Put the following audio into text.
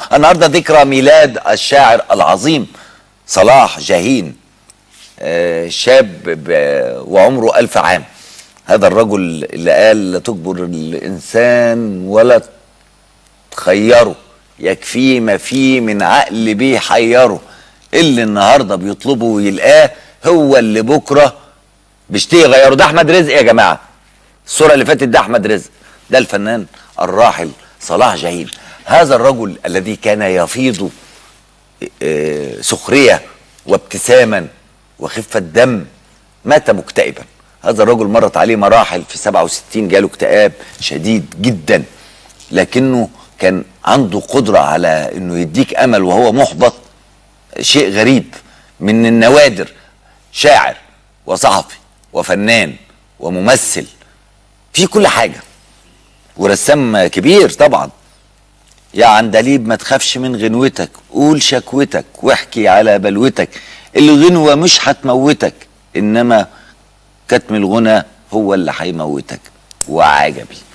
النهارده ذكرى ميلاد الشاعر العظيم صلاح جاهين آه، شاب ب- وعمره ألف عام هذا الرجل اللي قال لا تجبر الإنسان ولا تخيره يكفيه ما فيه من عقل بيحيره اللي النهارده بيطلبه ويلقاه هو اللي بكره بيشتهي يغيره ده احمد رزق يا جماعه الصوره اللي فاتت ده احمد رزق ده الفنان الراحل صلاح جاهين هذا الرجل الذي كان يفيض آه، سخريه وابتساما وخفه دم مات مكتئبا هذا الرجل مرت عليه مراحل في 67 جاله اكتئاب شديد جدا لكنه كان عنده قدره على انه يديك امل وهو محبط شيء غريب من النوادر شاعر وصحفي وفنان وممثل في كل حاجه ورسام كبير طبعا يا عندليب ما تخافش من غنوتك قول شكوتك واحكي على بلوتك الغنوة مش هتموتك إنما كتم الغنى هو اللي هيموتك وعجبي